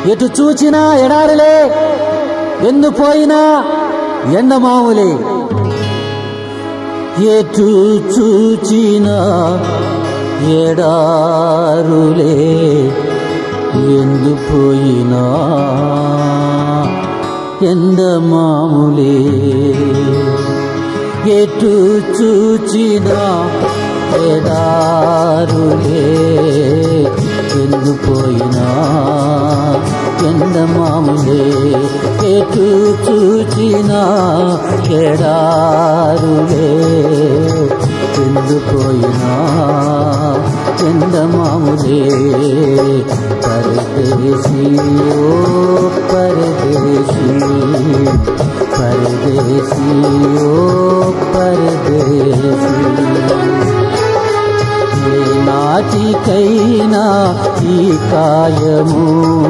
ఎటు చూచినా ఎడారులే ఎందు పోయినా ఎండమాములే ఎటు చూచినా ఎడారులే ఎందు పోయినా ఎండమాములే ఎటు చూచినా ఎడారులే ఎందు పోయినా ఎండమాములే ఎటు చూచినా ఎడారులే ఎందు పోయినా ఎండమాములే పరదేశీ ఓ పరదేశీ పరదేశీ ఓ పరదేశీ ఏ నాటికైనా ఈ కాయము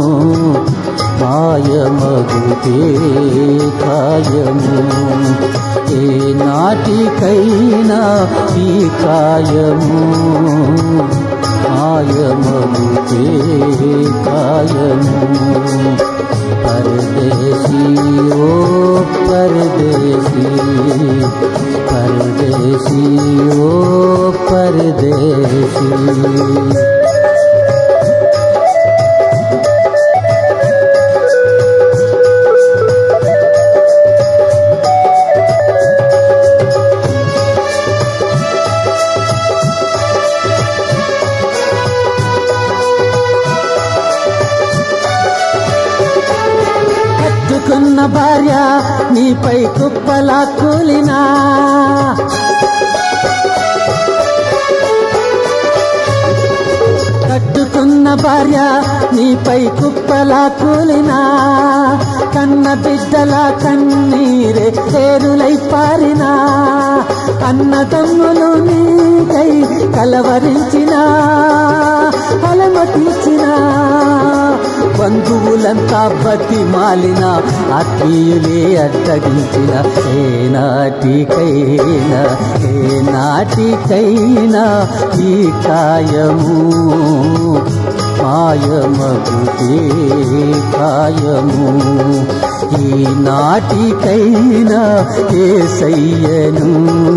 మాయమగుతే కాయము ఏ నాటికైనా ఈ కాయము మాయమగుతే కాయము పరదేశీ ఓ పరదేశీ పరదేశీ ఓ పరదేశీ కట్టుకున్న భార్య నీపై కుప్పలా కూలినా కట్టుకున్న భార్య నీపై కుప్పలా కూలినా కన్న బిడ్డల కన్నీరే పేరులై పారినా అన్నదమ్ములు నీకై కలవరించినా అలమటించినా బంధువులంతా బతి మాలిన ఆత్మీయులే అడ్డగించిన ఏ నాటికైనా ఏ నాటికైనా ఈ కాయము మాయమగుతే కాయము ఈ నాటికైనా ఏ సయ్యను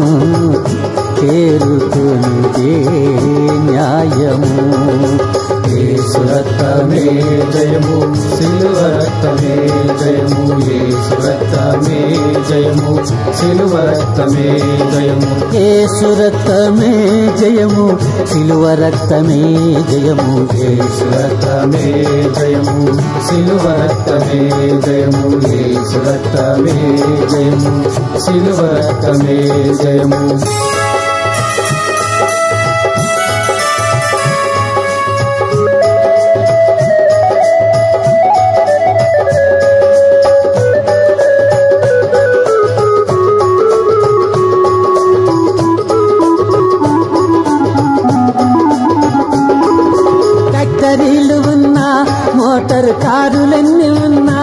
చేరుకునిదే న్యాయము యేసురక్తమే జయము సిలువ రక్తమే జయము యేసురక్తమే జయము సిలువ రక్తమే జయము యేసు రక్తమే జయము సిలువ రక్తమే జయము యేసురక్తమే జయము సిలువ రక్తమే జయము యేసురక్తమే జయము సిలువ రక్తమే జయము ఫ్యాక్టరీలు ఉన్నా మోటార్ కారులన్నీ ఉన్నా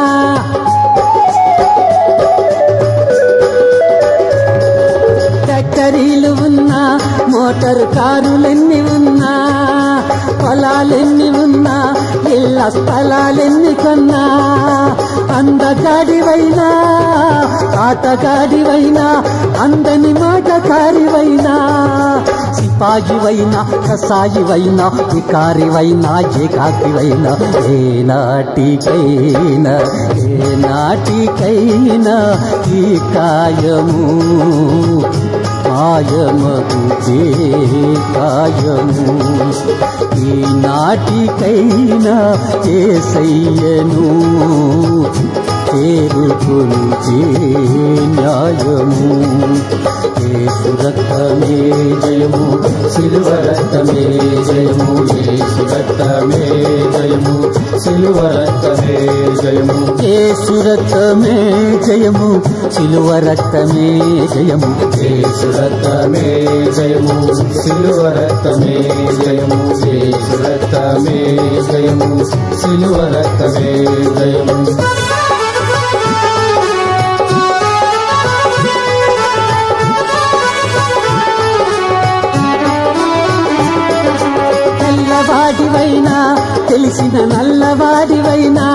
ఫ్యాక్టరీలు ఉన్నా మోటార్ కారులెన్ని ఉన్నా పొలాలెన్ని ఉన్నా ఇళ్ళ స్థలాలెన్ని కొన్నా అందగాడివైనా ఆటగాడివైనా అందని మాటకారివైనా సిపాయివైనా కసాయివైనా వికారివైనా ఏకాకివైనా ఏ నాటికైనా ఏ నాటికైనా ఈ కాయము మాయమగుతే కాయము ఈ నాటికైనా ఏ సయ్యను చేరుకుని న్యాయము యేసు రక్తమే జయము సిలువ రక్తమే జయము యేసు రక్తమే జయము సిలువ రక్తమే జయము యేసు రక్తమే జయము సిలువ రక్తమే జయము యేసు రక్తమే జయము సిలువ రక్తమే జయము యేసు రక్తమే జయము సిలువ రక్తమే జయము తెల్లవాడివైనా తెలిసిన నల్లవాడివైనా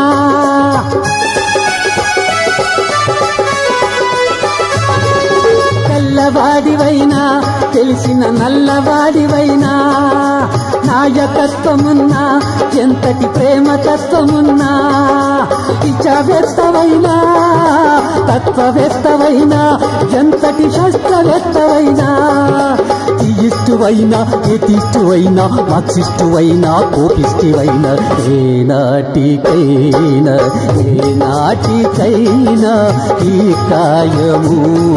తెల్లవాడివైనా తెలిసిన నల్లవాడివైనా నాయకత్వమున్నా ఎంతటి ప్రేమతత్వమున్నా ఇచ్చవేత్తవైనా తత్వవేత్తవైనా ఎంతటి శాస్త్రవేత్తవైనా తీయిస్తువైనా ఎతిస్తువైనా మార్క్సిస్టువైనా కోపిస్తువైనా ఏ నాటికైనా ఏ నాటికైనా ఈ కాయము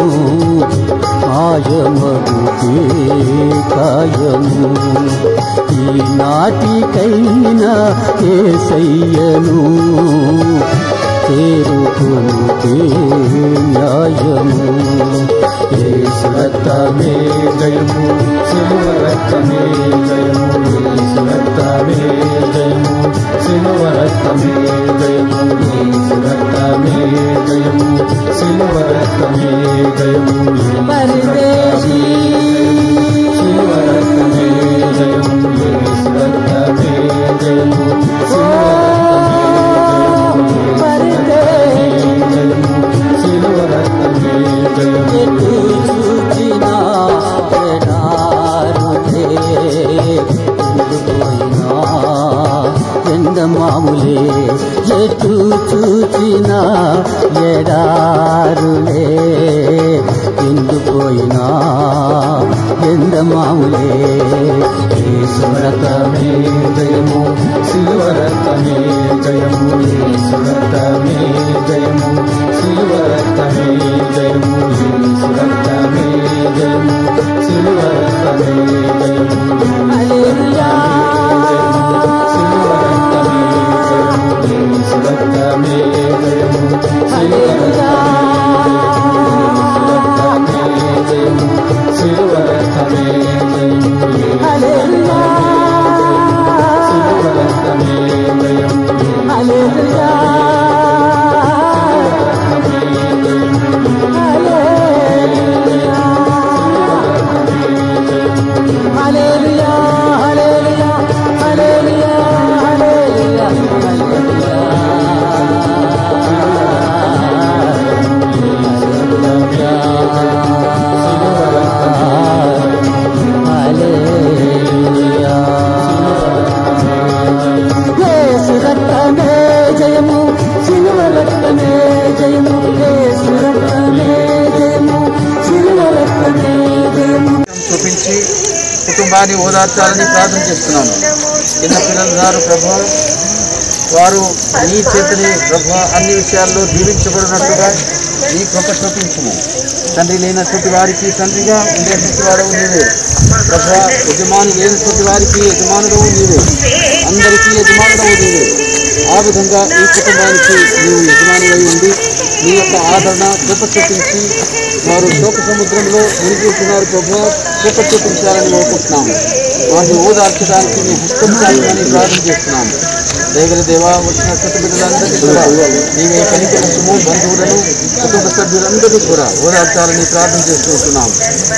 కాయమగుతే కాయము ఈ నాటికైనా ఏసయ్యను చేరుకునుతే న్యాయము యేసు రక్తమే జయము సిలువ రక్తమే జయము యేసు రక్తమే జయము సిలువ రక్తమే జయము యేసు రక్తమే జయము సిలువ రక్తమే జయము పరదేశీ సిలువ రక్తమే జయము యేసు రక్తమే జయము సిలువ రక్తమే జయము ఎటు చూచినా ఎడారులే ఎండిపోయినా ఎండమాములే ఎటు చూచినా ఎడారులే ఎండిపోయినా ఎండమాములే యేసు రక్తమే జయము సిలువ రక్తమే జయము యేసు రక్తమే జయము సిలువ రక్తమే జయము యేసు రక్తమే జయము సిలువ రక్తమే జయము హల్లెలూయా సిలువ రక్తమే జయము యేసు రక్తమే జయము సిలువ రక్తమే జయము సిలువ రక్తమే జయము హల్లెలూయా సిలువ రక్తమే జయము హల్లెలూయా హల్లెలూయా హల్లెలూయా హల్లెలూయా హల్లెలూయా హల్లెలూయా యేసు రక్తమే జయము శిలువ రక్తమే జయము యేసు రక్తమే జయము శిలువ రక్తమే జయము చూపించి కుటుంబాన్ని ఓదార్చాలని ప్రార్థన చేస్తున్నాను చిన్న పిల్లలు ఉన్నారు ప్రభు వారు నీ చేతిని ప్రభు అన్ని విషయాల్లో దీవించబడినట్టుగా నీ కృప చూపించము తండ్రి లేనటువంటి వారికి తండ్రిగా ఉండేటువంటి వాడు నీవే ప్రభు యజమాని లేనటువంటి వారికి యజమానుడవు నీవే అందరికీ యజమానుడవు నీవే ఆ విధంగా ఈ కుటుంబానికి నీవు యజమానివై ఉండి నీ యొక్క ఆదరణ కృప చూపించి వారు శోక సముద్రంలో మునిగిస్తున్నారు ప్రభు కృప చూపించాలని కోరుకుంటున్నాము వారిని ఓదార్చడానికి నీ హస్తం చాలని ప్రార్థన చేస్తున్నాము దేవర దేవా వచ్చినటువంటి బిడ్డలందరికీ కూడా నీవే కనికరించము బంధువులను కుటుంబ సభ్యులందరికీ కూడా ఓదార్చాలని ప్రార్థన చేస్తున్నాము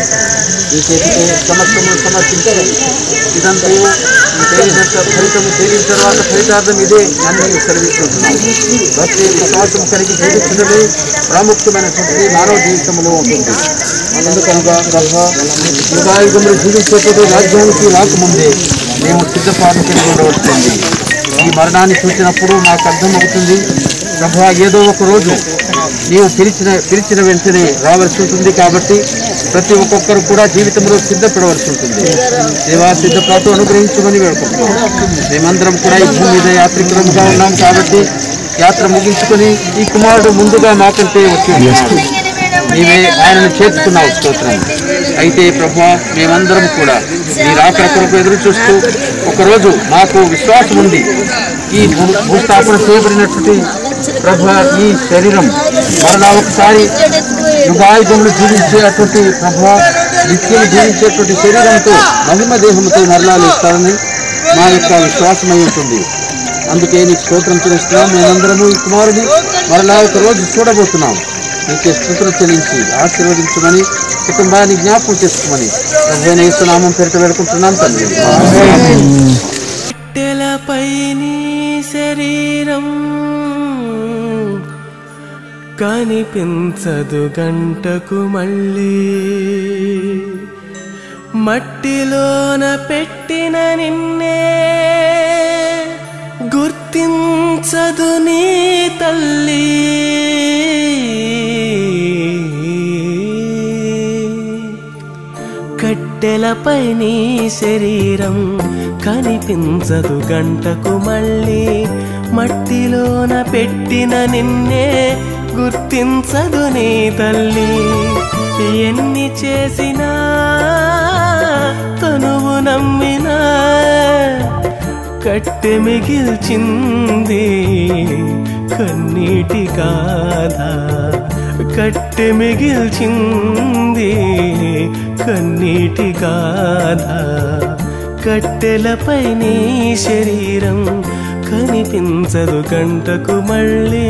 ఈ చేతికి సమస్తము సమర్పించి ఇదంతయు ఈ తేలిన ఫలితము తేలిన తర్వాత ఫలితార్థం ఇదే అని సెలవిస్తున్నాము భక్తి విశ్వాసం కలిగి జీవించడమే ప్రాముఖ్యమైనటువంటి మానవ జీవితంలో ఉంటుంది అందుకనగా ప్రభా యుగాయుగంలో జీవించేటప్పుడు రాజ్యానికి రాకముందే మేము సిద్ధపాటు కలిగి ఉండవలసింది ఈ మరణాన్ని చూసినప్పుడు మాకు అర్థమవుతుంది ప్రభా ఏదో ఒక రోజు నీవు పిలిచిన పిలిచిన వెంటనే రావాల్సి ఉంటుంది కాబట్టి ప్రతి ఒక్కొక్కరు కూడా జీవితంలో సిద్ధపడవలసి ఉంటుంది దేవా సిద్ధపాటు అనుగ్రహించమని వేడుకుంటున్నాం మేమందరం కూడా ఈ భూమి మీద యాత్రికులముగా ఉన్నాం కాబట్టి యాత్ర ముగించుకొని ఈ కుమారుడు ముందుగా మాకంటే వచ్చి ఉన్నాడు. నీవే ఆయనను చేర్చుకున్నావు స్తోత్రం అయితే ప్రభు మేమందరం కూడా నీ రాకడ కొరకు ఎదురు చూస్తూ ఒకరోజు మాకు విశ్వాసం ఉంది ఈ భూ- భూస్థాపన చేయబడినటువంటి ప్రభు ఈ శరీరం మరలా ఒకసారి యుగాయుధములు జీవించేటువంటి ప్రభు నిత్యం జీవించేటువంటి శరీరంతో మహిమ దేహంతో మరలా లేస్తారని మా యొక్క విశ్వాసమై ఉంటుంది అందుకే నీకు స్తోత్రం చెల్లిస్తున్నాం మేమందరము ఈ కుమారుని మరలా ఒక రోజు చూడబోతున్నాం నీకే స్థుతులు చెల్లించి ఆశీర్వదించమని కుటుంబాన్ని జ్ఞాపకం చేసుకోమని ప్రభువైన యేసునామం పేరిట వేడుకుంటున్నాను తండ్రి తెల కట్టెలపై నీ శరీరం కనిపించదు గంటకు మళ్ళీ మట్టిలోన పెట్టిన నిన్నే గుర్తించదు నీ తల్లి కట్టెలపై నీ శరీరం కనిపించదు గంటకు మళ్ళీ మట్టిలోన పెట్టిన నిన్నే గుర్తించదు నీ తల్లి ఎన్ని చేసినా తనువు నమ్మినా కట్టె మిగిల్చింది కన్నీటి గాథ కట్టె మిగిల్చింది కన్నీటి గాథ కట్టెలపై నీ శరీరం కనిపించదు గంటకు మళ్ళీ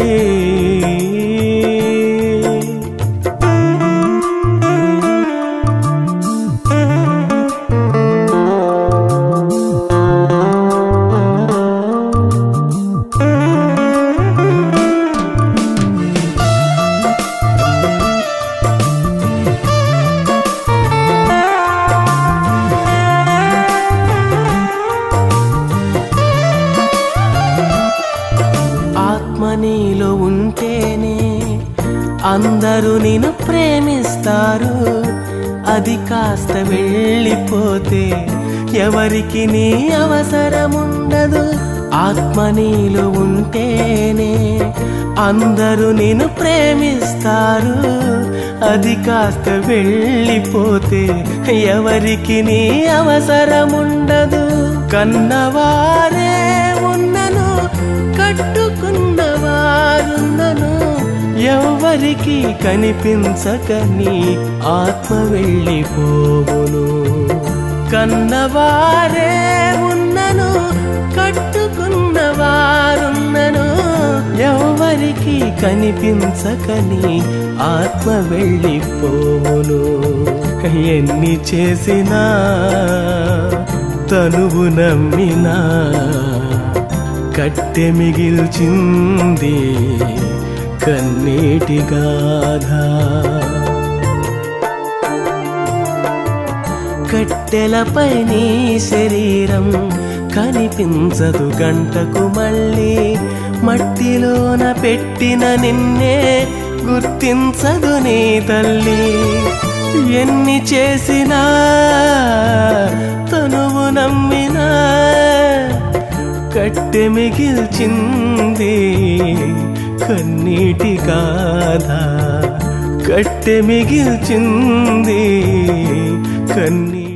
ఆత్మ నీలో ఉంటేనే అందరూ నిన్ను ప్రేమిస్తారు అది కాస్త వెళ్ళిపోతే ఎవరికి నీ అవసరముండదు ఆత్మ నీలో ఉంటేనే అందరూ నిన్ను ప్రేమిస్తారు అది కాస్త వెళ్ళిపోతే ఎవరికి నీ అవసరముండదు కన్నవారే ఉన్నను కట్టుకున్నవారున్నను ఎవ్వరికి కనిపించకని ఆత్మ వెళ్ళిపోవును కన్నవారే ఉన్నను కట్టుకున్నవారున్నను ఎవ్వరికి కనిపించకని ఆత్మ వెళ్ళిపోవును ఎన్ని చేసినా తనువు నమ్మినా కట్టె మిగిల్చింది కన్నీటి గాథ కట్టెలపై నీ శరీరం కనిపించదు గంటకు మళ్ళీ మట్టిలోన పెట్టిన నిన్నే గుర్తించదు నీ తల్లి ఎన్ని చేసినా తనువు నమ్మినా కట్టె మిగిల్చింది కన్నీటి గాథ కట్టె మిగిల్చింది కన్నీ